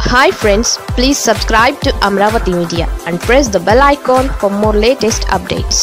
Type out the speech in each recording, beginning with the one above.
hi friends please subscribe to Amaravati media and press the bell icon for more latest updates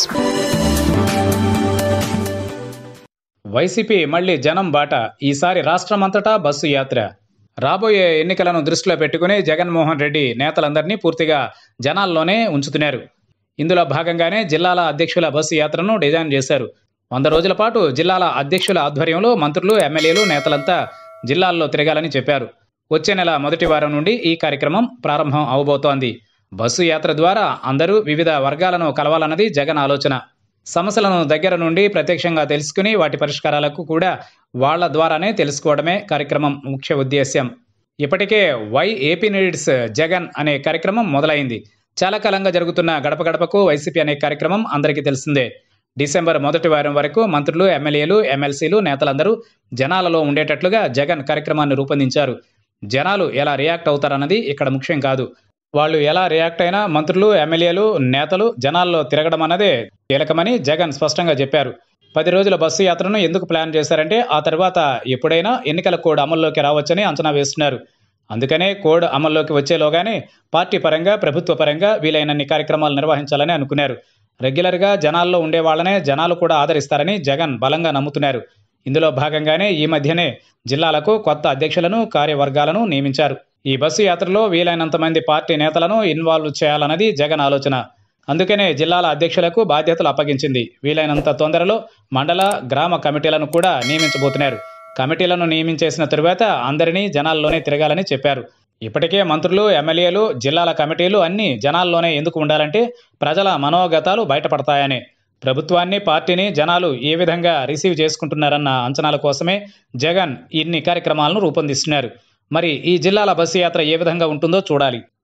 YCP మళ్లీ జనం బాట ఈసారి రాష్ట్రమంతటా బస్సు యాత్ర రాబోయే ఎన్నికలను దృష్టిలో పెట్టుకుని జగన్మోహన్ రెడ్డి నేతలందరినీ పూర్తిగా జనాల్లోనే ఉంచుతున్నారు ఇందులో భాగంగానే జిల్లాల అధ్యక్షుల బస్సు యాత్రను డిజైన్ చేశారు వంద రోజుల పాటు జిల్లాల అధ్యక్షుల ఆధ్వర్యంలో మంత్రులు ఎమ్మెల్యేలు నేతలంతా జిల్లాల్లో తిరగాలని చెప్పారు వచ్చే నెల మొదటి వారం నుండి ఈ కార్యక్రమం ప్రారంభం అవబోతోంది బస్సు యాత్ర ద్వారా అందరూ వివిధ వర్గాలను కలవాలన్నది జగన్ ఆలోచన సమస్యలను దగ్గర నుండి ప్రత్యక్షంగా తెలుసుకుని వాటి పరిష్కారాలకు కూడా వాళ్ల ద్వారానే తెలుసుకోవడమే కార్యక్రమం ముఖ్య ఉద్దేశ్యం ఇప్పటికే వై ఏపీ నీడ్స్ జగన్ అనే కార్యక్రమం మొదలైంది చాలా కాలంగా జరుగుతున్న గడప గడపకు వైసీపీ అనే కార్యక్రమం అందరికీ తెలిసిందే డిసెంబర్ మొదటి వారం వరకు మంత్రులు ఎమ్మెల్యేలు ఎమ్మెల్సీలు నేతలందరూ జనాలలో ఉండేటట్లుగా జగన్ కార్యక్రమాన్ని రూపొందించారు జనాలు ఎలా రియాక్ట్ అవుతారన్నది ఇక్కడ ముఖ్యం కాదు వాళ్ళు ఎలా రియాక్ట్ అయినా మంత్రులు ఎమ్మెల్యేలు నేతలు జనాల్లో తిరగడం అన్నదే కీలకమని జగన్ స్పష్టంగా చెప్పారు పది రోజుల బస్సు యాత్రను ఎందుకు ప్లాన్ చేశారంటే ఆ తర్వాత ఎప్పుడైనా ఎన్నికల కోడ్ అమల్లోకి రావచ్చని అంచనా వేస్తున్నారు అందుకనే కోడ్ అమల్లోకి వచ్చేలోగానే పార్టీ పరంగా ప్రభుత్వ పరంగా వీలైనన్ని కార్యక్రమాలు నిర్వహించాలని అనుకున్నారు రెగ్యులర్గా జనాల్లో ఉండే వాళ్ళనే జనాలు కూడా ఆదరిస్తారని జగన్ బలంగా నమ్ముతున్నారు ఇందులో భాగంగానే ఈ మధ్యనే జిల్లాలకు కొత్త అధ్యక్షులను కార్యవర్గాలను నియమించారు ఈ బస్సు యాత్రలో వీలైనంత మంది పార్టీ నేతలను ఇన్వాల్వ్ చేయాలన్నది జగన్ ఆలోచన అందుకనే జిల్లాల అధ్యక్షులకు బాధ్యతలు అప్పగించింది వీలైనంత తొందరలో మండల గ్రామ కమిటీలను కూడా నియమించబోతున్నారు కమిటీలను నియమించేసిన తరువాత అందరినీ జనాల్లోనే తిరగాలని చెప్పారు ఇప్పటికే మంత్రులు ఎమ్మెల్యేలు జిల్లాల కమిటీలు అన్నీ జనాల్లోనే ఎందుకు ఉండాలంటే ప్రజల మనోగతాలు బయటపడతాయని ప్రభుత్వాన్ని పార్టీని జనాలు ఏ విధంగా రిసీవ్ చేసుకుంటున్నారన్న అంచనాల కోసమే జగన్ ఇన్ని కార్యక్రమాలను రూపొందిస్తున్నారు మరి ఈ జిల్లాల బస్సు యాత్ర ఏ విధంగా ఉంటుందో చూడాలి